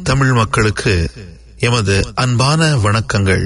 தமிழ் மக்களுக்கு எமது அன்பான வணக்கங்கள்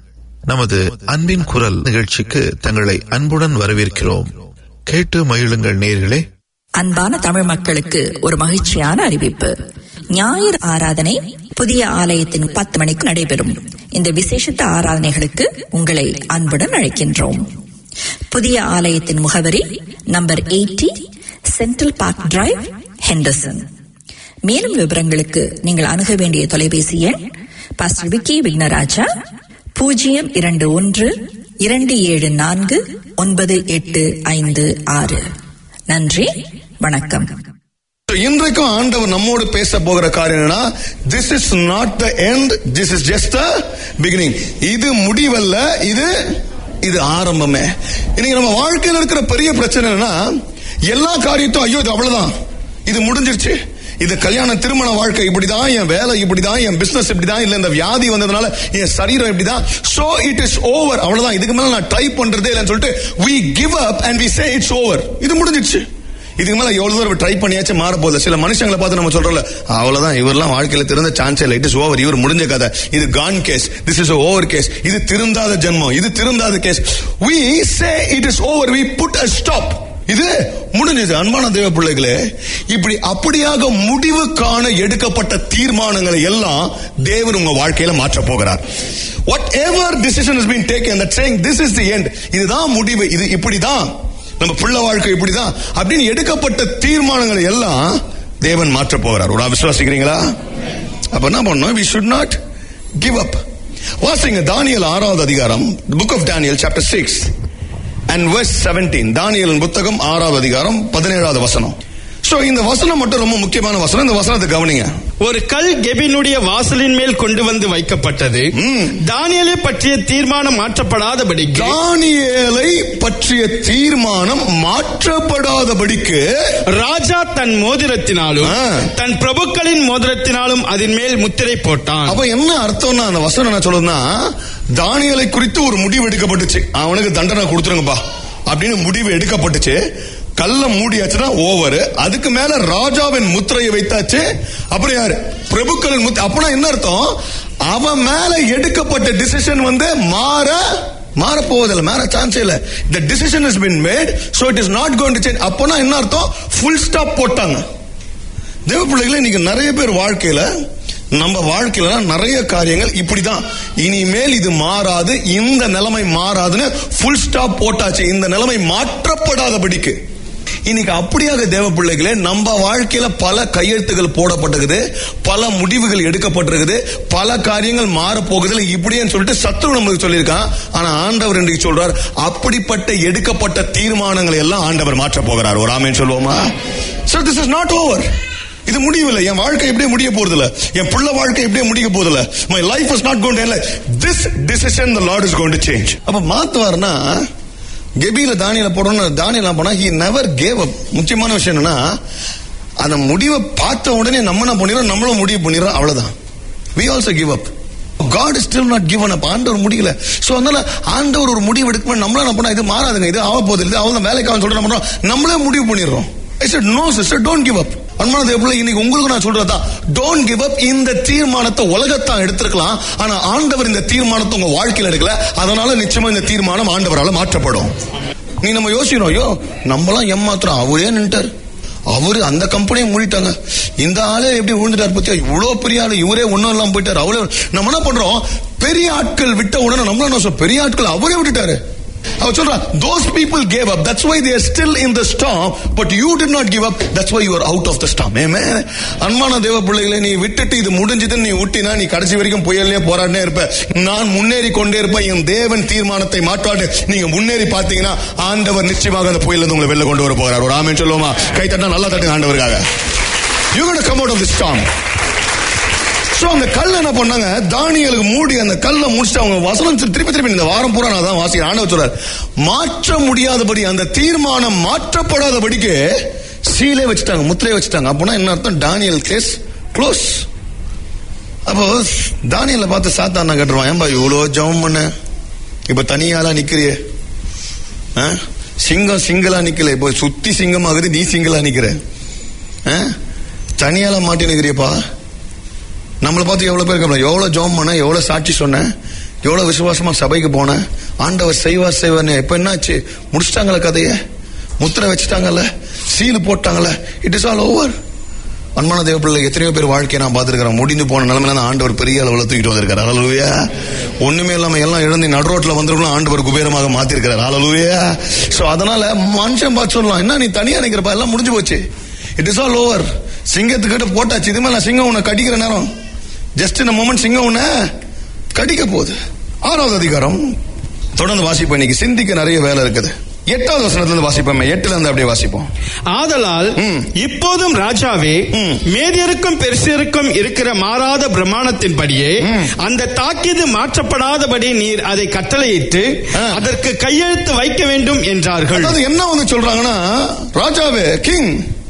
நமது அன்பின் குரல் நிகழ்ச்சிக்கு தங்களை அன்புடன் வரவேற்கிறோம் கேட்டு மகிழுங்கள் நேர்களே அன்பான தமிழ் மக்களுக்கு ஒரு மகிழ்ச்சியான அறிவிப்பு ஞாயிறு ஆராதனை புதிய ஆலயத்தின் பத்து மணிக்கு நடைபெறும் இந்த விசேஷத்த ஆராதனைகளுக்கு உங்களை அன்புடன் அழைக்கின்றோம் புதிய ஆலயத்தின் முகவரி number eighty central park drive Henderson மேலும் விவரங்களுக்கு நீங்கள் அணுக வேண்டிய தொலைபேசி எண் பாஸ்டர் விக்கி விக்னராஜா பூஜ்ஜியம் இரண்டு ஒன்று இரண்டு ஏழு நான்கு ஒன்பது எட்டு ஐந்து ஆறு நன்றி வணக்கம் இன்றைக்கும் ஆண்டவர் நம்மோடு பேச போகிற காரியம் என்னன்னா this is not the end this is just the beginning இது முடிவல்ல இது இது ஆரம்பமே இன்னைக்கு நம்ம வாழ்க்கையில் இருக்கிற பெரிய பிரச்சனை என்னன்னா எல்லா காரியத்தும் ஐயோ இது அவ்வளவுதான் இது முடிஞ்சிருச்சு இது கல்யாண திருமண வாழ்க்கை இப்படிதான் என் வேலை இப்படிதான் என் பிசினஸ் இப்படிதான் இல்ல இந்த வியாதி வந்ததுனால என் சரீரம் இப்படிதான் சோ இட் இஸ் ஓவர் அவ்வளவுதான் இதுக்கு மேல நான் ட்ரை பண்றதே இல்லைன்னு சொல்லிட்டு we give up and we say it's over இது முடிஞ்சிருச்சு இதுக்கு மேல எவ்வளவு தூரம் ட்ரை பண்ணியாச்சும் மாற போகுது சில மனுஷங்களை பார்த்து நம்ம சொல்றோம்ல அவ்வளவுதான் இவரெல்லாம் வாழ்க்கையில திருந்த சான்ஸ் இல்லை இட் இஸ் ஓவர் இவர் முடிஞ்ச கதை இது gone case this is over case இது திருந்தாத ஜென்மம் இது திருந்தாத case we say it is over we put a stop இது முடிஞ்சது அன்பான தேவ பிள்ளைகளே இப்படி அப்படியாக முடிவு காண எடுக்கப்பட்ட தீர்மானங்களை எல்லாம் தேவன் உங்க வாழ்க்கையில மாற்ற போகிறார் whatever decision is been taken that saying this is the end இதுதான் முடிவு இது இப்படிதான் நம்ம பிள்ளை வாழ்க்கை இப்படிதான் அப்படின்னு எடுக்கப்பட்ட தீர்மானங்களை எல்லாம் தேவன் மாற்ற போகிறார் ஒரு விசுவாசிக்கிறீங்களா அப்ப என்ன பண்ணோம் we should not give up வாசிங்க தானியல் ஆறாவது அதிகாரம் book of Daniel chapter six and verse seventeen தானியலின் புத்தகம் ஆறாவது அதிகாரம் பதினேழாவது வசனம் சோ இந்த வசனம் மட்டும் ரொம்ப முக்கியமான வசனம் இந்த வசனத்தை கவனிங்க ஒரு கல் கெபினுடைய வாசலின் மேல் கொண்டு வந்து வைக்கப்பட்டது ம். தானியலை பற்றிய தீர்மானம் மாற்றப்படாதபடி தானியேலை பற்றிய தீர்மானம் மாற்றப்படாதபடிக்கு ராஜா தன் மோதிரத்தினாலும் ஆ. தன் பிரபுக்களின் மோதிரத்தினாலும் அதன் மேல் முத்திரை போட்டான் அப்ப என்ன அர்த்தம்னா அந்த வசனம் என்ன சொல்லுதுன்னா தானியலை குறித்து ஒரு முடிவு எடுக்கப்பட்டுச்சு அவனுக்கு தண்டனை கொடுத்துருங்கப்பா அப்படின்னு முடிவு எடுக்கப்பட்டுச்சு கல்ல மூடியாச்சுன்னா ஓவர் அதுக்கு மேல ராஜாவின் முத்திரையை வைத்தாச்சு அப்புறம் யாரு பிரபுக்களின் முத்திரை அப்பனா என்ன அர்த்தம் அவன் மேல எடுக்கப்பட்ட டிசிஷன் வந்து மாற மாற போவதில்லை மாற சான்ஸ் இல்ல the decision has been made so it is not going to change அப்பனா என்ன அர்த்தம் ஃபுல் ஸ்டாப் போட்டாங்க தேவ பிள்ளைகளே இன்னைக்கு நிறைய பேர் வாழ்க்கையில நம்ம வாழ்க்கையில நிறைய காரியங்கள் இப்படிதான் இனிமேல் இது மாறாது இந்த நிலைமை மாறாதுன்னு ஃபுல் ஸ்டாப் போட்டாச்சு இந்த நிலைமை மாற்றப்படாதபடிக்கு இன்னைக்கு அப்படியாக தேவ பிள்ளைகளே நம்ம வாழ்க்கையில பல கையெழுத்துகள் போடப்பட்டிருக்குது பல முடிவுகள் எடுக்கப்பட்டிருக்குது பல காரியங்கள் மாற போகுது இப்படின்னு சொல்லிட்டு சத்ரு நம்மளுக்கு சொல்லியிருக்கான் ஆனா ஆண்டவர் இன்றைக்கு சொல்றார் அப்படிப்பட்ட எடுக்கப்பட்ட தீர்மானங்களை எல்லாம் ஆண்டவர் மாற்ற போகிறார் ஒரு ஆமேன் சொல்லுவோமா so this is not over இது முடியவில்லை என் வாழ்க்கை எப்படியே முடிய போறது இல்ல என் பிள்ளை வாழ்க்கை எப்படியே முடிக்க போறது இல்ல my life is not going to this decision the lord is going to change அப்ப மாத்துவார்னா கெபியில தானியல போடணும் தானியல போனா ஹி நெவர் கேவ் அப் முக்கியமான விஷயம் என்னன்னா அந்த முடிவை பார்த்த உடனே நம்ம என்ன பண்ணிடுறோம் நம்மளும் முடிவு பண்ணிடுறோம் அவ்வளவுதான் we also give up God is still not given up ஆண்டவர் முடியல சோ அதனால ஆண்டவர் ஒரு முடிவு எடுக்கும் நம்மள என்ன பண்ணா இது மாறாதுங்க இது ஆக போகுது இது அவன் வேலைக்கு அவன் சொல்லிட்டு என்ன பண்றோம் நம்மளே முடிவு பண்ணிடுறோம் ஐ said no sister don't give up அன்பான தேவப்பிள்ளை இன்னைக்கு உங்களுக்கு நான் சொல்றதா டோன்ட் கிவ் அப் இந்த தீர்மானத்தை உலகத்தான் எடுத்திருக்கலாம் ஆனா ஆண்டவர் இந்த தீர்மானத்தை உங்க வாழ்க்கையில எடுக்கல அதனால நிச்சயமா இந்த தீர்மானம் ஆண்டவரால மாற்றப்படும் நீ நம்ம யோசிக்கிறோம் ஐயோ நம்மளாம் ஏமாத்துறோம் அவரே நின்ட்டார் அவரு அந்த கம்பெனியை மூடிட்டாங்க இந்த ஆளே எப்படி விழுந்துட்டார் பத்தியா இவ்வளவு பெரிய ஆளு இவரே ஒண்ணும் இல்லாம போயிட்டாரு அவளே நம்ம என்ன பண்றோம் பெரிய ஆட்கள் விட்ட உடனே நம்மள என்ன சொல்றோம், பெரிய ஆட்கள் அவரே விட்டுட்டாரு அவர் சொல்றான் those people gave up that's why they are still in the storm but you did not give up that's why you are out of the storm amen அன்பான தேவ பிள்ளைகளை நீ விட்டுட்டு இது முடிஞ்சதுன்னு நீ விட்டினா நீ கடைசி வரைக்கும் புயல்லே போராடினே இருப்ப நான் முன்னேறி கொண்டே இருப்பேன் என் தேவன் தீர்மானத்தை மாற்றாடு நீங்க முன்னேறி பார்த்தீங்கன்னா ஆண்டவர் நிச்சயமாக அந்த புயல இருந்து உங்களை வெளில கொண்டு வர போறார் ஒரு ஆமென் சொல்லுவோமா கை தட்டினா நல்லா தட்டுங்க ஆண்டவருக்காக you going to come out of this storm so அந்த கல் என்ன பண்ணாங்க தானியலுக்கு மூடி அந்த கல்லை முடிச்சுட்டு அவங்க வசனம் திரு- திருப்பி திருப்பி இந்த வாரம் பூரா நான் தான் வாசிக்கிறேன் ஆண்டவர் சொல்றார் மாற்ற முடியாதபடி அந்த தீர்மானம் மாற்றப்படாதபடிக்கு சீலே வச்சுட்டாங்க முத்திரையை வச்சுட்டாங்க அப்போனா என்ன அர்த்தம் டானியல் கேஸ் க்ளோஸ் அப்போ தானியலை பார்த்து சாத்தானா கேட்டுருவான் ஏன்பா இவ்வளோ ஜெபம் பண்ண இப்ப தனியாளா நிக்கிறியே ஆ? சிங்கம் சிங்களா நிக்கல இப்போ சுத்தி சிங்கமாகுது நீ சிங்களா நிக்கிற ஆ? தனியால மாட்டி நிக்கிறியப்பா நம்மளை பார்த்து எவ்வளவு பேர் கேட்கலாம் எவ்வளவு ஜோம் பண்ண எவ்வளவு சாட்சி சொன்னேன் எவ்வளவு விசுவாசமா சபைக்கு போனேன் ஆண்டவர் செய்வார் செய்வார்னு இப்ப என்னாச்சு முடிச்சிட்டாங்களே கதையை முத்திரை வச்சுட்டாங்கல்ல சீல் போட்டாங்கல்ல இட் இஸ் ஆல் ஓவர் அன்பான தேவ பிள்ளை எத்தனையோ பேர் வாழ்க்கையை நான் பார்த்திருக்கிறேன் முடிந்து போன நிலைமையில தான் ஆண்டவர் பெரிய அளவில் தூக்கிட்டு வந்திருக்காரு அலலுவையா ஒண்ணுமே இல்லாம எல்லாம் இழந்து நடுரோட்ல வந்திருக்கலாம் ஆண்டவர் குபேரமாக மாத்திருக்கிறார் அலலுவையா சோ அதனால மனுஷன் பார்த்து சொல்லலாம் என்ன நீ தனியா நினைக்கிறப்ப எல்லாம் முடிஞ்சு போச்சு இட் இஸ் ஆல் ஓவர் சிங்கத்துக்கிட்ட போட்டாச்சு இது மேல சிங்கம் உன்னை கடிக்கிற நேரம் ஜஸ்ட் இந்த மொமெண்ட் சிங்கம் உன்னை கடிக்க போகுது ஆறாவது அதிகாரம் தொடர்ந்து வாசிப்போம் இன்னைக்கு சிந்திக்க நிறைய வேலை இருக்குது எட்டாவது வசனத்துல இருந்து வாசிப்போம் எட்டுல இருந்து அப்படியே வாசிப்போம் ஆதலால் ம். இப்போதும் ராஜாவே ம். மேதியருக்கும் பெருசியருக்கும் இருக்கிற மாறாத பிரமாணத்தின்படியே ம். அந்த தாக்கீது மாற்றப்படாதபடி நீர் அதை கட்டளையிட்டு ஆ. அதற்கு கையெழுத்து வைக்க வேண்டும் என்றார்கள் அதாவது என்ன வந்து சொல்றாங்கன்னா ராஜாவே king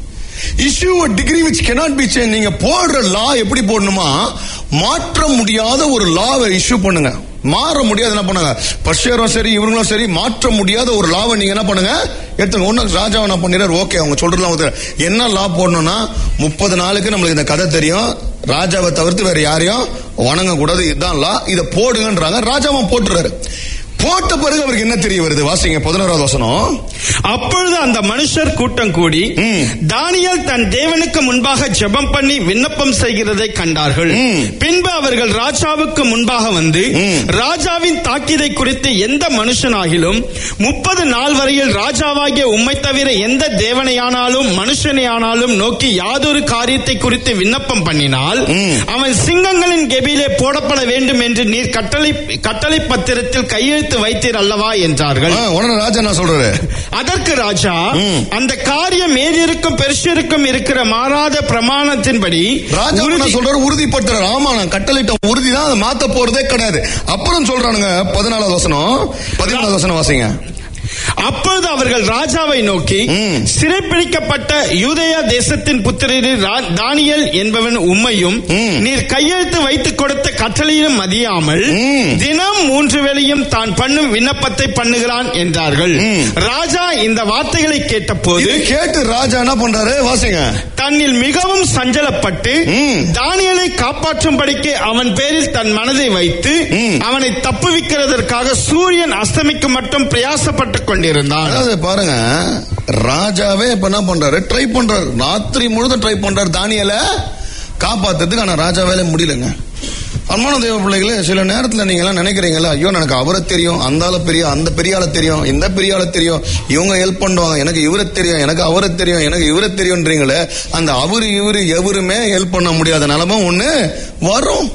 issue decree which cannot be change நீங்க போடுற லா எப்படி போடணுமா மாற்ற முடியாத ஒரு லாவை இஷ்யூ பண்ணுங்க மாற முடியாது என்ன பண்ணுங்க பர்ஷியரும் சரி இவங்களும் சரி மாற்ற முடியாத ஒரு லாவை நீங்க என்ன பண்ணுங்க எடுத்துங்க ஒண்ணு ராஜா என்ன பண்ணிடுறாரு ஓகே அவங்க சொல்றதுலாம் ஒத்துக்கிறேன். என்ன லா போடணும்னா முப்பது நாளுக்கு நம்மளுக்கு இந்த கதை தெரியும் ராஜாவை தவிர்த்து வேற யாரையும் வணங்க கூடாது இதுதான் லா இதை போடுங்கன்றாங்க ராஜாவும் போட்டுறாரு போட்ட பிறகு அவருக்கு என்ன தெரிய வருது வாசிங்க பதினோராவது வசனம் அப்பொழுது அந்த மனுஷர் கூட்டம் கூடி ம். தானியேல் தன் தேவனுக்கு முன்பாக ஜெபம் பண்ணி விண்ணப்பம் செய்கிறதை கண்டார்கள் ம். பின்பு அவர்கள் ராஜாவுக்கு முன்பாக வந்து ம். ராஜாவின் தாக்கீதை குறித்து எந்த மனுஷனாகிலும் முப்பது நாள் வரையில் ராஜாவாகிய உம்மை தவிர எந்த தேவனையானாலும் மனுஷனையானாலும் நோக்கி யாதொரு காரியத்தை குறித்து விண்ணப்பம் பண்ணினால் ம். அவன் சிங்கங்களின் கெபிலே போடப்பட வேண்டும் என்று நீர் கட்டளை கட்டளை பத்திரத்தில் கையெழுத்து வைத்தீர் அல்லவா என்றார்கள் ஆ, உடனே ராஜா என்ன சொல்றாரு அதற்கு ராஜா ம். அந்த காரியம் மேதிருக்கும் பெருசிருக்கும் இருக்கிற மாறாத பிரமாணத்தின்படி ராஜா என்ன உறுதி- சொல்றாரு உறுதிப்பட்டுறாரு ஆமா நான் கட்டளையிட்ட உறுதி தான் அதை மாத்த போறதே கிடையாது அப்புறம் சொல்றானுங்க பதினாலாவது வசனம் பதினாலாவது வசனம் வாசிங்க அப்பொழுது அவர்கள் ராஜாவை நோக்கி ம். சிறைப்பிடிக்கப்பட்ட யூதேயா தேசத்தின் புத்திரரில் ரா- தானியேல் என்பவன் உம்மையும் ம். நீர் கையெழுத்து வைத்துக் கொடுத்த கட்டளையிலும் மதியாமல் ம். தினம் மூன்று வேளையும் தான் பண்ணும் விண்ணப்பத்தை பண்ணுகிறான் என்றார்கள் ம். ராஜா இந்த வார்த்தைகளை கேட்டபோது இது கேட்டு ராஜா என்ன பண்றாரு வாசிங்க தன்னில் மிகவும் சஞ்சலப்பட்டு ம். தானியலை காப்பாற்றும்படிக்கு அவன் பேரில் தன் மனதை வைத்து ம். அவனை தப்புவிக்கிறதற்காக சூரியன் அஸ்தமிக்கு மட்டும் பிரயாசப்பட்டுக் கொண்டிருந்தான் அதாவது பாருங்க ராஜாவே இப்ப என்ன பண்றாரு ட்ரை பண்றாரு ராத்திரி முழுதும் ட்ரை பண்றாரு தானியல காப்பாத்துறதுக்கு ஆனா ராஜாவால முடியலங்க அன்பான தேவ பிள்ளைகளே சில நேரத்துல நீங்க எல்லாம் நினைக்கிறீங்களா ஐயோ எனக்கு அவரை தெரியும் அந்த ஆள பெரிய அந்த பெரிய ஆளை தெரியும் இந்த பெரிய ஆளை தெரியும் இவங்க ஹெல்ப் பண்ணுவாங்க எனக்கு இவரை தெரியும் எனக்கு அவரை தெரியும் எனக்கு இவரை தெரியும்ன்றீங்களே அந்த அவரு இவரு எவருமே ஹெல்ப் பண்ண முடியாத நிலைமை ஒண்ணு வரும்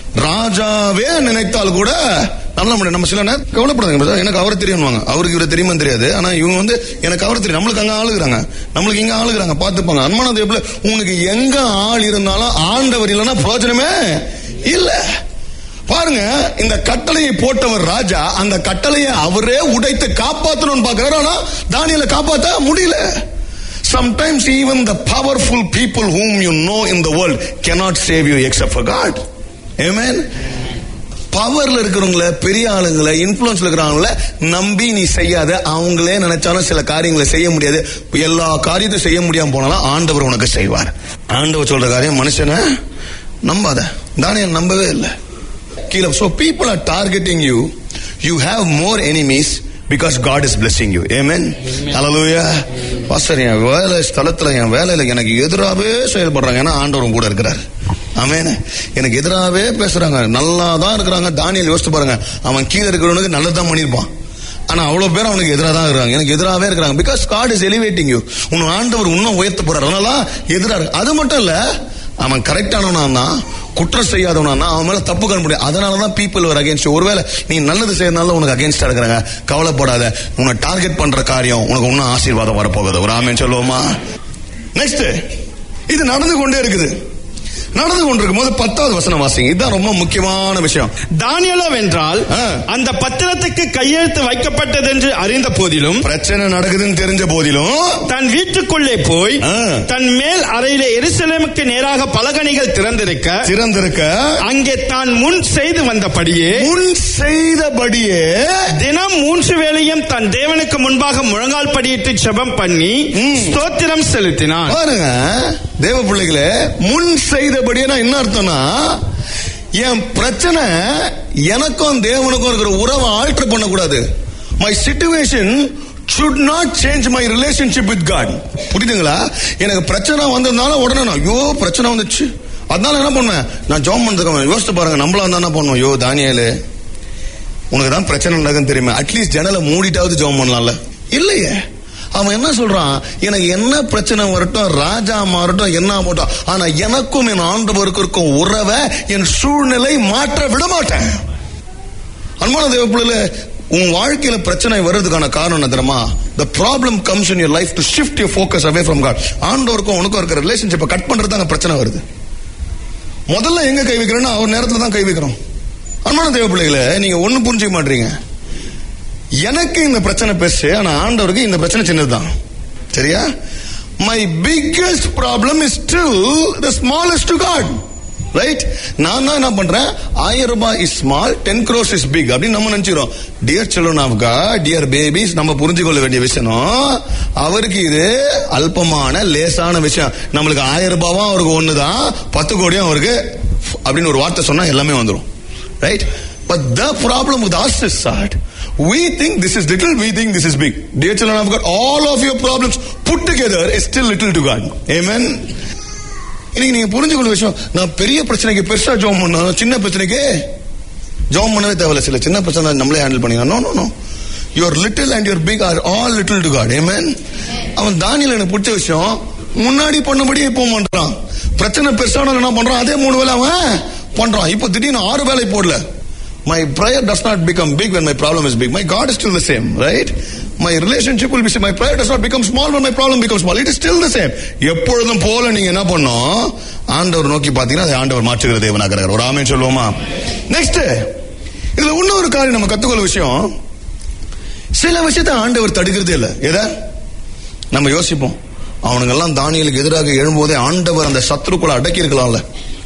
ராஜாவே நினைத்தால் கூட நல்ல முடியும் நம்ம சில நேரம் கவலைப்படாதுங்க பிரதர். எனக்கு அவரை தெரியும்வாங்க அவருக்கு இவரை தெரியுமா தெரியாது ஆனா இவங்க வந்து எனக்கு அவரை தெரியும் நம்மளுக்கு அங்க ஆளுகிறாங்க நம்மளுக்கு இங்க ஆளுகிறாங்க பார்த்துப்பாங்க அன்மான தேவல உங்களுக்கு எங்க ஆள் இருந்தாலும் ஆண்டவர் இல்லைன்னா பிரயோஜனமே இல்ல பாருங்க இந்த கட்டளையை போட்டவர் ராஜா அந்த கட்டளையை அவரே உடைத்து காப்பாத்தணும்னு பாக்குறாரு ஆனா தானியலை காப்பாத்த முடியல Sometimes even the powerful people whom you know in the world cannot save you except for God. Amen. பவர்ல இருக்கிறவங்கள பெரிய ஆளுங்களை இன்ஃபுளுன்ஸ்ல இருக்கிறவங்கள நம்பி நீ செய்யாத அவங்களே நினைச்சாலும் சில காரியங்களை செய்ய முடியாது எல்லா காரியத்தையும் செய்ய முடியாம போனாலும் ஆண்டவர் உனக்கு செய்வார் ஆண்டவர் சொல்ற காரியம் மனுஷனை நம்பாத தானியல் நம்பவே இல்லை கீழே so people are targeting you you have more enemies because God is blessing you amen hallelujah pastor என் வேலை ஸ்தலத்துல என் வேலையில எனக்கு எதிராகவே செயல்படுறாங்க ஏன்னா ஆண்டவரும் கூட இருக்கிறார் ஆமென் எனக்கு எதிராகவே பேசுறாங்க நல்லா தான் இருக்கிறாங்க தானியல் யோசிச்சு பாருங்க அவன் கீழே இருக்கிறவனுக்கு நல்லதான் பண்ணியிருப்பான் ஆனா அவ்வளவு பேர் அவனுக்கு எதிராக தான் இருக்காங்க எனக்கு எதிராகவே இருக்கிறாங்க because God is elevating you உன் ஆண்டவர் இன்னும் உயர்த்த போறாரு அதனால எதிராக இருக்கு அது மட்டும் இல்ல அவன் கரெக்டானவனா தான் குற்றம் செய்யாதவனா தான் அவன் மேல தப்பு காண முடியும் அதனால தான் பீப்புள் ஒரு அகேன்ஸ்ட் ஒருவேளை நீ நல்லது செய்யறதுனால உனக்கு அகேன்ஸ்டா இருக்கிறாங்க கவலைப்படாத உன்னை டார்கெட் பண்ற காரியம் உனக்கு இன்னும் ஆசீர்வாதம் வரப்போகுது ஒரு ஆமேன் சொல்லுவோமா நெக்ஸ்ட் இது நடந்து கொண்டே இருக்குது நடந்து கொண்டிருக்கும் போது பத்தாவது வசனம் வாசிங்க இதுதான் ரொம்ப முக்கியமான விஷயம் தானியலோ வென்றால் ஆ. அந்த பத்திரத்துக்கு கையெழுத்து வைக்கப்பட்டது என்று அறிந்த போதிலும் பிரச்சனை நடக்குதுன்னு தெரிஞ்ச போதிலும் தன் வீட்டுக்குள்ளே போய் ஆ. தன் மேல் அறையிலே எருசலேமுக்கு நேராக பலகணிகள் திறந்திருக்க திறந்திருக்க அங்கே தான் முன் செய்து வந்தபடியே முன் செய்தபடியே தினம் மூன்று வேளையும் தன் தேவனுக்கு முன்பாக முழங்கால் படியிட்டு ஜெபம் பண்ணி ம். ஸ்தோத்திரம் செலுத்தினான் பாருங்க தேவ பிள்ளைகளே முன் செய்த செஞ்சபடியே நான் என்ன அர்த்தம்னா என் பிரச்சனை எனக்கும் தேவனுக்கும் இருக்கிற உறவை ஆல்டர் பண்ணக்கூடாது my situation should not change my relationship with God புரியுதுங்களா எனக்கு பிரச்சனை வந்ததுனால உடனே நான் ஐயோ பிரச்சனை வந்துச்சு அதனால என்ன பண்ணுவேன் நான் ஜாம் பண்ணதுக்கு யோசிச்சு பாருங்க நம்மளா இருந்தா என்ன பண்ணுவோம் ஐயோ தானியலு உனக்கு தான் பிரச்சனை நடக்குன்னு தெரியுமா அட்லீஸ்ட் ஜன்னலை மூடிட்டாவது ஜெபம் பண்ணலாம்ல இல்லையே அவன் என்ன சொல்றான் எனக்கு என்ன பிரச்சனை வரட்டும் ராஜா மாறட்டும் என்ன ஆகட்டும் ஆனா எனக்கும் என் ஆண்டவருக்கும் இருக்கும் உறவை என் சூழ்நிலை மாற்ற விட மாட்டேன் அன்பான தேவ பிள்ளைல உன் வாழ்க்கையில பிரச்சனை வர்றதுக்கான காரணம் என்ன தெரியுமா the problem comes in your life to shift your focus away from god ஆண்டவருக்கும் உனக்கும் இருக்கிற ரிலேஷன்ஷிப்பை கட் பண்றது அங்க பிரச்சனை வருது முதல்ல எங்க கை வைக்கிறோம்னா அவர் நேரத்துல தான் கை வைக்கிறோம் அன்பான தேவ பிள்ளைகளை நீங்க ஒண்ணு புரிஞ்சுக்க மாட்டீங்க எனக்கு இந்த பிரச்சனை பெருசு ஆனா ஆண்டவருக்கு இந்த பிரச்சனை சின்னதுதான் சரியா my biggest problem is still the smallest to God right நான் தான் என்ன பண்றேன் ஆயிரம் ரூபாய் is small ten crores is big அப்படின்னு நம்ம நினைச்சிரோம் dear children of God dear babies நம்ம புரிஞ்சு கொள்ள வேண்டிய விஷயம் அவருக்கு இது அல்பமான லேசான விஷயம் நம்மளுக்கு ஆயிரம் ரூபாவும் அவருக்கு ஒண்ணுதான் பத்து கோடியும் அவருக்கு அப்படின்னு ஒரு வார்த்தை சொன்னா எல்லாமே வந்துடும் right But the problem with us is that we think this is little, we think this is big. Dear children of God, all of your problems put together is still little to God. Amen. இன்னைக்கு நீங்க புரிஞ்சுக்கொள்ள விஷயம் நான் பெரிய பிரச்சனைக்கு பெருசா ஜோம் பண்ணணும் சின்ன பிரச்சனைக்கு ஜோம் பண்ணவே தேவையில்ல சில சின்ன பிரச்சனை நம்மளே ஹேண்டில் பண்ணிக்கலாம் no no no your little and your big are all little to God ஏமேன் அவன் தானியல் எனக்கு பிடிச்ச விஷயம் முன்னாடி பண்ணபடியே இப்போ பண்றான் பிரச்சனை பெருசான என்ன பண்றான் அதே மூணு வேலை அவன் பண்றான் இப்போ திடீர்னு ஆறு வேலை போடல my prayer does not become big when my problem is big. My God is still the same, right? My relationship will be same. My prayer does not become small when my problem becomes small. It is still the same. எப்பொழுதும் போல நீங்க என்ன பண்ணோம் ஆண்டவர் நோக்கி பாத்தீங்கன்னா அதை ஆண்டவர் மாற்றுகிற தேவனாக இருக்கிறார் ஒரு ஆமேன் சொல்லுவோமா நெக்ஸ்ட் இதுல இன்னொரு காரியம் நம்ம கத்துக்கொள்ள விஷயம் சில விஷயத்தை ஆண்டவர் தடுக்கிறதே இல்லை எதை நம்ம யோசிப்போம் அவனுங்கெல்லாம் தானியலுக்கு எதிராக எழும்போதே ஆண்டவர் அந்த சத்ருக்குள்ள அடக்கி இருக்கலாம்ல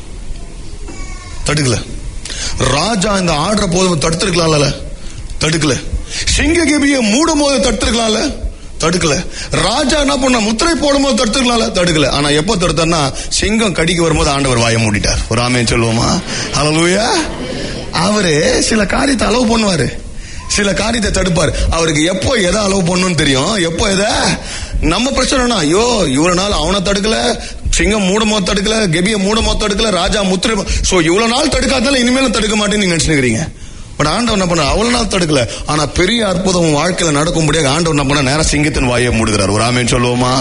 தடுக்கல ராஜா இந்த ஆடுற போது தடுத்திருக்கலாம்ல தடுக்கல சிங்க கபிய மூடும் போது தடுத்திருக்கலாம்ல தடுக்கல ராஜா என்ன பண்ண முத்திரை போடும் போது தடுத்துக்கலாம்ல தடுக்கல ஆனா எப்ப தடுத்தார்னா சிங்கம் கடிக்க வரும்போது ஆண்டவர் வாய மூடிட்டார் ஒரு ஆமையன் சொல்லுவோமா ஹalleluya அவரு சில காரியத்தை அலோவ் பண்ணுவாரு சில காரியத்தை தடுப்பார் அவருக்கு எப்போ எதை அலோவ் பண்ணணும்னு தெரியும் எப்போ எதை நம்ம பிரச்சனைனா ஐயோ இவ்வளவு நாள் அவனை தடுக்கல சிங்கம் மூடமோ தடுக்கல கெபிய மூடமோ தடுக்கல ராஜா முத்திரை சோ இவ்வளவு நாள் தடுக்காதால இனிமேலும் தடுக்க மாட்டேன்னு நீங்க நினைச்சுக்கிறீங்க பட் ஆண்டவர் என்ன பண்ண அவ்வளவு நாள் தடுக்கல ஆனா பெரிய அற்புதம் உன் வாழ்க்கையில நடக்கும்படியாக ஆண்டவர் என்ன பண்ண நேரம் சிங்கத்தின் வாயை மூடுகிறார் ஒரு ஆமேன்னு சொல்லுவோமா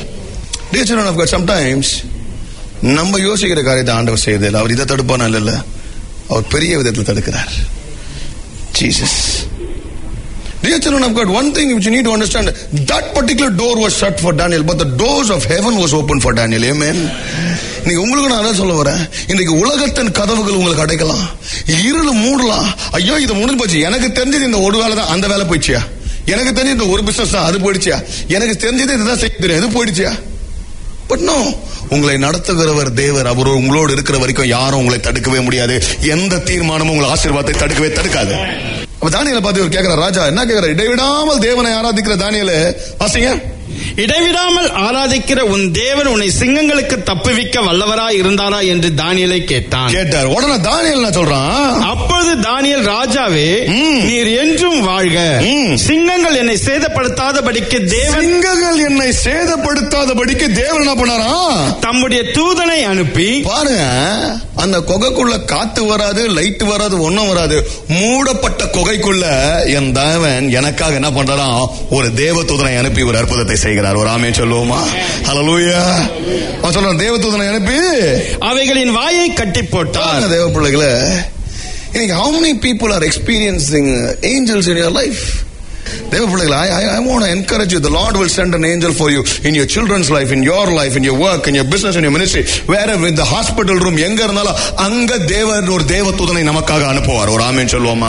சம்டைம்ஸ் நம்ம யோசிக்கிற காரியத்தை ஆண்டவர் செய்யறது அவர் இதை தடுப்பானா இல்ல அவர் பெரிய விதத்தில் தடுக்கிறார் Jesus Dear children of God, one thing which you need to understand, that particular door was shut for Daniel, but the doors of heaven was open for Daniel. Amen. நீங்க உங்களுக்கு நான் அதான் சொல்ல வரேன் இன்னைக்கு உலகத்தின் கதவுகள் உங்களுக்கு அடைக்கலாம் இருள் மூடலாம் ஐயோ இது முடிஞ்சு போச்சு எனக்கு தெரிஞ்சது இந்த ஒரு வேலை தான் அந்த வேலை போயிடுச்சியா எனக்கு தெரிஞ்சது இந்த ஒரு பிசினஸ் தான் அது போயிடுச்சியா எனக்கு தெரிஞ்சது இதுதான் செய்ய தெரியும் இது போயிடுச்சியா பட் நோ உங்களை நடத்துகிறவர் தேவர் அவர் உங்களோடு இருக்கிற வரைக்கும் யாரும் உங்களை தடுக்கவே முடியாது எந்த தீர்மானமும் உங்களை ஆசீர்வாதத்தை தடுக்கவே தடுக்காது அப்ப தானியலை பார்த்து இவர் கேட்கிறார் ராஜா என்ன கேட்கிறார் இடைவிடாமல் தேவனை ஆராதிக்கிற தானியல வாசிங்க இடைவிடாமல் ஆராதிக்கிற உன் தேவன் உன்னை சிங்கங்களுக்கு தப்புவிக்க வல்லவரா இருந்தாரா என்று தானியலை கேட்டான் கேட்டார் உடனே தானியல் என்ன சொல்றான் அப்பொழுது தானியல் ராஜாவே ம். நீர் என்றும் வாழ்க ம். சிங்கங்கள் என்னை சேதப்படுத்தாதபடிக்கு தேவன் சிங்கங்கள் என்னை சேதப்படுத்தாதபடிக்கு தேவன் என்ன பண்ணாரா தம்முடைய தூதனை அனுப்பி பாருங்க அந்த குகைக்குள்ள காத்து வராது லைட் வராது ஒண்ணும் வராது மூடப்பட்ட குகைக்குள்ள என் தேவன் எனக்காக என்ன பண்றாராம் ஒரு தேவதூதனை அனுப்பி ஒரு அற்புதத்தை செய்கிறார் ஒரு ஆமே சொல்லுவோமா ஹalleluya அவன் சொல்றான் தேவதூதனை அனுப்பி அவைகளின் வாயை கட்டி போட்டார் பாருங்க தேவ பிள்ளைகளே இன்னைக்கு how many people are experiencing angels in your life தேவ பிள்ளைகளே I, I, I want to encourage you the Lord will send an angel for you in your children's life in your life in your work in your business in your ministry wherever in the hospital room எங்க இருந்தாலும் அங்க தேவன் ஒரு தேவதூதனை நமக்காக அனுப்புவார் ஒரு ஆமேன் சொல்லுவோமா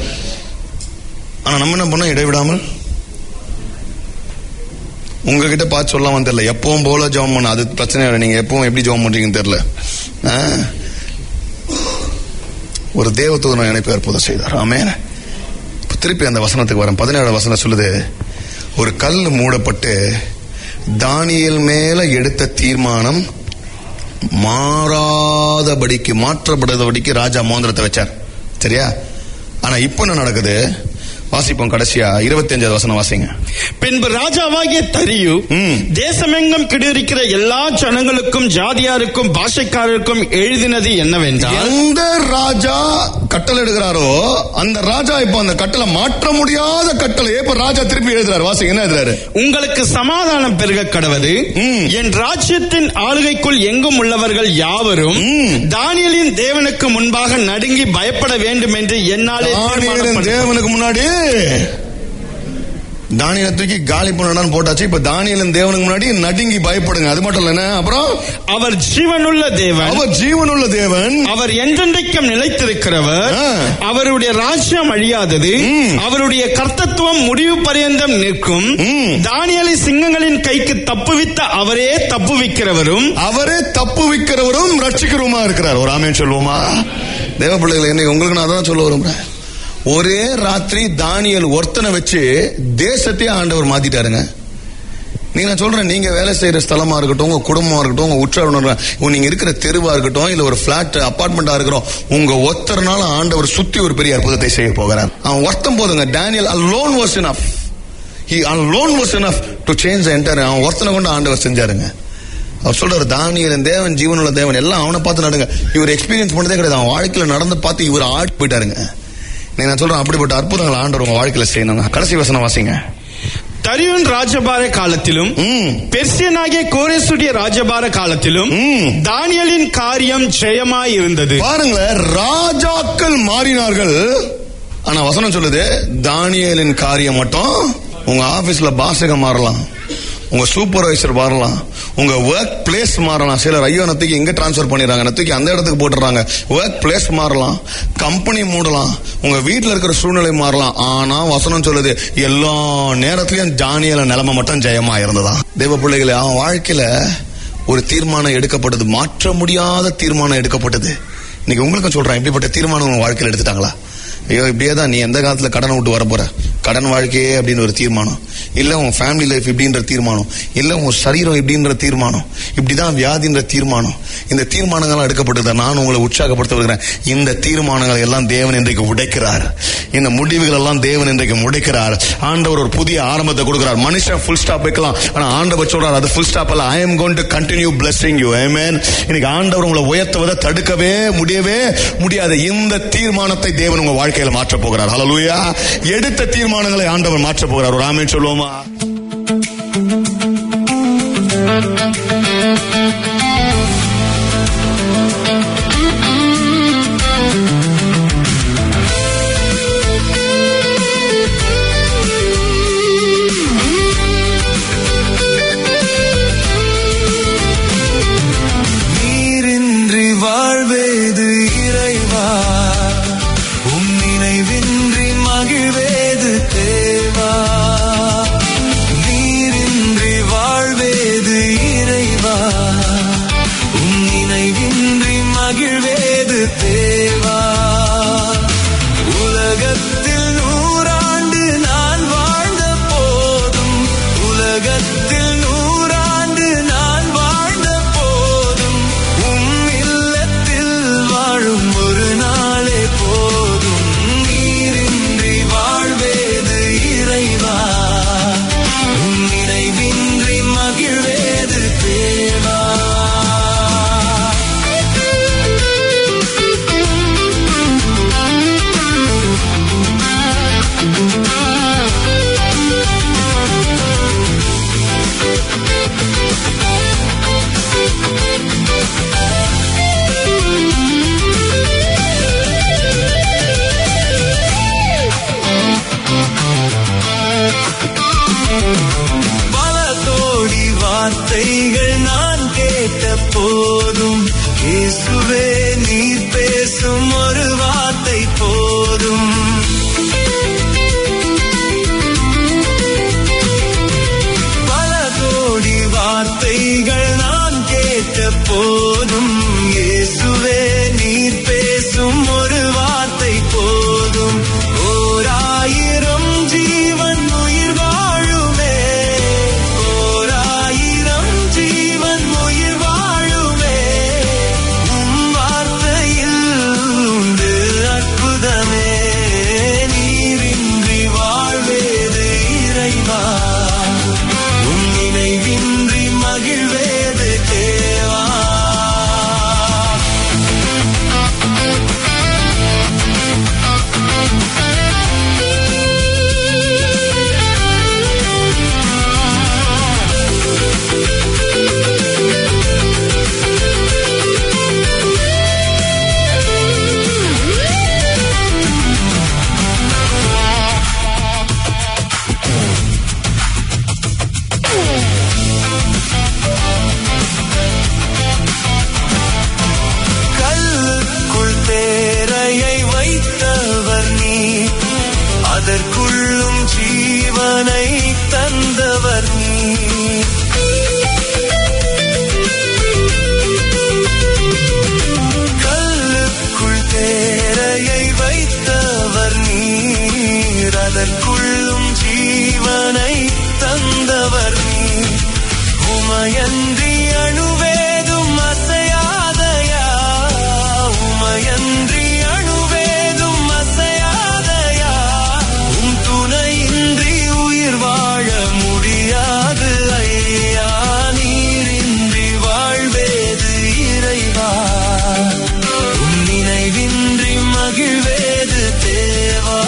ஆனா நம்ம என்ன பண்ணோம் இடைவிடாமல் உங்ககிட்ட பார்த்து சொல்லாம தெரியல எப்பவும் போல ஜெபம் பண்ண அது பிரச்சனை இல்லை நீங்க எப்பவும் எப்படி ஜெபம் பண்றீங்கன்னு தெரியல ஆ? ஒரு தேவதூதனை அனுப்பி அற்புதம் செய்தார் ஆமென் இப்ப திருப்பி அந்த வசனத்துக்கு வரேன் பதினேழு வசனம் சொல்லுது ஒரு கல் மூடப்பட்டு தானியல் மேல எடுத்த தீர்மானம் மாறாதபடிக்கு மாற்றப்படாதபடிக்கு ராஜா மோந்திரத்தை வச்சார் சரியா ஆனா இப்போ என்ன நடக்குது வாசிப்போம் கடைசியா இருபத்தி அஞ்சாவது வசனம் வாசிங்க பின்பு ராஜாவாகிய தரியு ம். தேசமெங்கும் கிடியிருக்கிற எல்லா ஜனங்களுக்கும் ஜாதியாருக்கும் பாஷைக்காரருக்கும் எழுதினது என்னவென்றால் எந்த ராஜா கட்டளை எடுக்கிறாரோ அந்த ராஜா இப்ப அந்த கட்டளை மாற்ற முடியாத கட்டளை இப்ப ராஜா திருப்பி எழுதுறாரு வாசிங்க என்ன எழுதுறாரு உங்களுக்கு சமாதானம் பெருக கடவது ம். என் ராஜ்யத்தின் ஆளுகைக்குள் எங்கும் உள்ளவர்கள் யாவரும் ம். தானியலின் தேவனுக்கு முன்பாக நடுங்கி பயப்பட வேண்டும் என்று என்னாலே தானியேலின் தீர்மானப்பட்டது. தேவனுக்கு முன்னாடி தானியலை தூக்கி காலி பண்ணணும்னு போட்டாச்சு இப்ப தானியலின் தேவனுக்கு முன்னாடி நடுங்கி பயப்படுங்க அது மட்டும் இல்ல அப்புறம் அவர் ஜீவனுள்ள தேவன் அவர் ஜீவனுள்ள தேவன் அவர் என்றென்றைக்கும் நிலைத்திருக்கிறவர் ஆ. அவருடைய ராஜ்யம் அழியாதது ம். அவருடைய கர்த்தத்துவம் முடிவு பரியந்தம் நிற்கும் ம். தானியலை சிங்கங்களின் கைக்கு தப்புவித்த அவரே தப்புவிக்கிறவரும் அவரே தப்பு விக்கிறவரும் ரட்சிக்கிறவருமா இருக்கிறார் ஒரு ஆமேன் சொல்லுவோமா தேவ பிள்ளைகளை என்ன உங்களுக்கு நான் அதான் சொல்ல விரும்புறேன் ஒரே ராத்திரி தானியல் ஒருத்தனை வச்சு தேசத்தையே ஆண்டவர் மாத்திட்டாருங்க நீங்க நான் சொல்றேன் நீங்க வேலை செய்யற ஸ்தலமா இருக்கட்டும் உங்க குடும்பமா இருக்கட்டும் உங்க உற்றார் நீங்க இருக்கிற தெருவா இருக்கட்டும் இல்ல ஒரு பிளாட் அபார்ட்மெண்டா இருக்கட்டும் உங்க ஒருத்தர்னால ஆண்டவர் சுத்தி ஒரு பெரிய அற்புதத்தை செய்ய போகிறார் அவன் ஒருத்தம் போதுங்க Daniel alone was enough he alone was enough to change the entire அவன் ஒருத்தனை கொண்டு ஆண்டவர் செஞ்சாருங்க அவர் சொல்றாரு தானியல் தேவன் ஜீவனுள்ள தேவன் எல்லாம் அவனை பார்த்து நடுங்க இவர் எக்ஸ்பீரியன்ஸ் பண்ணதே கிடையாது அவன் வாழ்க்கையில நடந்து பார்த்து இவர் ஆடி போயிட்டாருங்க நீ நான் சொல்றேன் அப்படிப்பட்ட அற்புதங்கள் ஆண்டவர் உங்க வாழ்க்கையில செய்யணுங்க கடைசி வசனம் வாசிங்க தரியுன் ராஜபார காலத்திலும் ம். பெர்சியனாகிய கோரேசுடைய ராஜபார காலத்திலும் ம். தானியலின் காரியம் ஜெயமாய் இருந்தது பாருங்களேன் ராஜாக்கள் மாறினார்கள் ஆனா வசனம் சொல்லுது தானியலின் காரியம் மட்டும் உங்க ஆபீஸ்ல பாசக மாறலாம் உங்க சூப்பர்வைசர் மாறலாம் உங்க ஒர்க் பிளேஸ் மாறலாம் சிலர் ஐயோ நான் தூக்கி எங்க டிரான்ஸ்ஃபர் பண்ணிடுறாங்க நான் தூக்கி அந்த இடத்துக்கு போட்டுறாங்க ஒர்க் பிளேஸ் மாறலாம் கம்பெனி மூடலாம் உங்க வீட்டுல இருக்கிற சூழ்நிலை மாறலாம் ஆனா வசனம் சொல்லுது எல்லா நேரத்திலயும் தானியல நிலைமை மட்டும் ஜெயமா இருந்ததா தேவ பிள்ளைகளே அவன் வாழ்க்கையில ஒரு தீர்மானம் எடுக்கப்பட்டது மாற்ற முடியாத தீர்மானம் எடுக்கப்பட்டது இன்னைக்கு உங்களுக்கும் சொல்றேன் இப்படிப்பட்ட தீர்மானம் உங்க வாழ்க்கையில எடுத்துட்டாங்களா ஐயோ இப்படியே தான் நீ எந்த காலத்துல கடன் விட்டு வர போற கடன் வாழ்க்கையே அப்படின்னு ஒரு தீர்மானம் இல்ல உன் ஃபேமிலி லைஃப் இப்படின்ற தீர்மானம் இல்ல உன் சரீரம் இப்படின்ற தீர்மானம் இப்படிதான் வியாதின்ற தீர்மானம் இந்த தீர்மானங்கள்லாம் எடுக்கப்பட்டது நான் உங்களை உற்சாகப்படுத்த வருகிறேன் இந்த தீர்மானங்களை எல்லாம் தேவன் இன்றைக்கு உடைக்கிறார் இந்த முடிவுகள் எல்லாம் தேவன் இன்றைக்கு உடைக்கிறார் ஆண்டவர் ஒரு புதிய ஆரம்பத்தை கொடுக்கிறார் மனுஷன் ஃபுல் ஸ்டாப் வைக்கலாம் ஆனா ஆண்டவர் சொல்றார் அது ஃபுல் ஸ்டாப் அல்ல I am gonna continue blessing you amen இன்னைக்கு ஆண்டவர் உங்களை உயர்த்துவதை தடுக்கவே முடியவே முடியாது இந்த தீர்மானத்தை தேவன் உங்க வாழ்க்கையில மாற்ற போகிறார் ஹalleluya எடுத்த தீர்மானங்களை ஆண்டவர் மாற்ற போகிறார் ஒரு ஆமென் சொல்லுவோமா நீரின்றி வாழ்வேது இறைவா உம் நினைவின்றி மகிழ்வேது தேவா நீரின்றி வாழ்வேது இறைவா உம் நினைவின்றி மகிழ்வேது தேவா உலகத்தில் நூறாண்டு நான் வாழ்ந்த போதும் உலகத்தில் நூறாண்டு நான் வாழ்ந்த போதும் உம் இல்லத்தில் வாழும் ஒரு நாளே போதும் நீரின்றி வாழ்வேது இறைவா உம் நினைவின்றி மகிழ்வேது தேவா பல கோடி வார்த்தைகள் நான் கேட்ட போதும் இயேசுவே நீர் பேசும் ஒரு வார்த்தை போதும் பல கோடி வார்த்தைகள் நான் கேட்ட போதும் இயேசுவே நீர் பேசும் ஒரு வார்த்தை போதும் ஓர் ஆயிரம் ஜீவன் உயிர் வாழுமே ஓர் ஆயிரம் ஜீவன் உயிர் வாழுமே ஜீவனை தந்தவர் நீர் கல்லுக்குள் தேரையை வைத்தவர் நீர் அதற்குள்ளும் ஜீவனை தந்தவர் நீர் உமையன்றி அணுவேதும் அசையாதையா உமையன்றி அணுவேதும் அசையாதையா உம் துணையின்றி உயிர் வாழ முடியாது ஐயா நீரின்றி வாழ்வேது இறைவா உம் நினைவின்றி மகிழ்வேது தேவா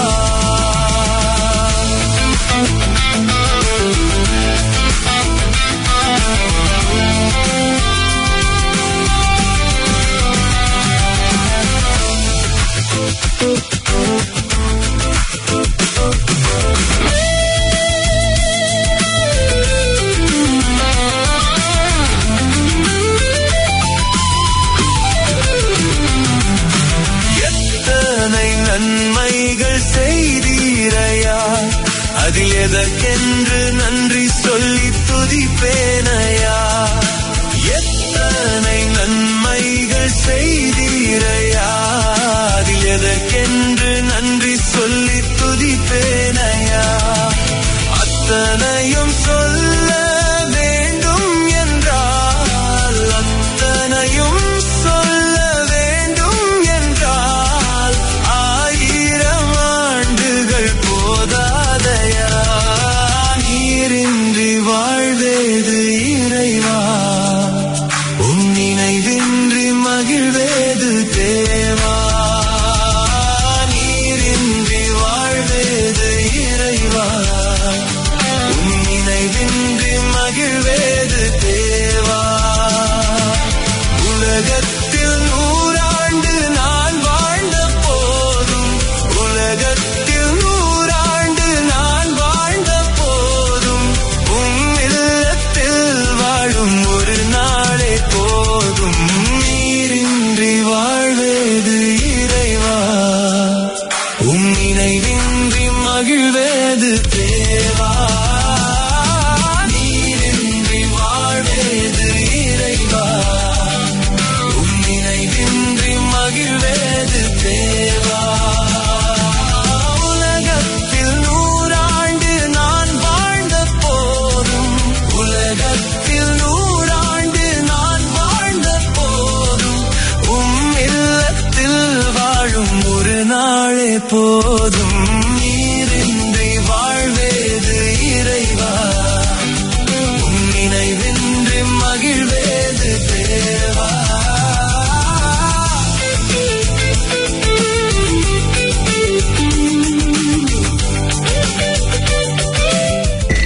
எத்தனை நன்மைகள் செய்தீரையா அதில் எதற்கென்று நன்றி சொல்லி துதிப்பேனையா எத்தனை நன்மைகள் செய்தீரையா அதில் எதற்கென்று நன்றி சொல்லி துதிப்பேனையா அத்தனையும் சொல்ல வேண்டும் என்றால் அத்தனையும் சொல்ல வேண்டும் என்றால் ஆயிரம் ஆண்டுகள் போதாதையா நீரின்றி வாழ்வேது இறைவா உம் நினைவின்றி மகிழ்வேது தேவா நீரின்றி வாழ்வேது இறைவா உம் நினைவின்றி மகிழ்வேது தேவா உலகத்தில் நூறாண்டு நான் வாழ்ந்த போதும் உலகத்தில் நூறாண்டு நான் வாழ்ந்த போதும் உம் இல்லத்தில் வாழும் ஒரு நாளே போதும் நீரின்றி வாழ்வேது இறைவா உம் நினைவின்றி மகிழ்வேது தேவா